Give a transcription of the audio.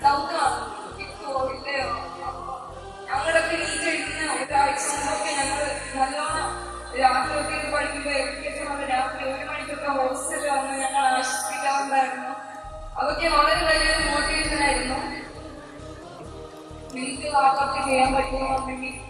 ഡൗട്ടാണ് കിട്ടുമോ ഇല്ലയോ അപ്പൊ ഞങ്ങളൊക്കെ നീറ്റ് എഴുതുന്ന ഒരാഴ്ച മുമ്പൊക്കെ ഞങ്ങൾ നല്ലോണം രാത്രിയൊക്കെ ഇത് പഠിക്കുമ്പോൾ എവിടേക്കും നമ്മൾ രാത്രി ഒരു മണിക്കൊക്കെ ഹോസ്റ്റലിൽ വന്ന് ഞങ്ങൾ ആശ്വസിക്കാറുണ്ടായിരുന്നു അതൊക്കെ വളരെ വലിയൊരു മോട്ടിവേഷൻ ആയിരുന്നു എനിക്ക് വാക്കൊക്കെ ചെയ്യാൻ പറ്റുമെന്നുണ്ടെങ്കിൽ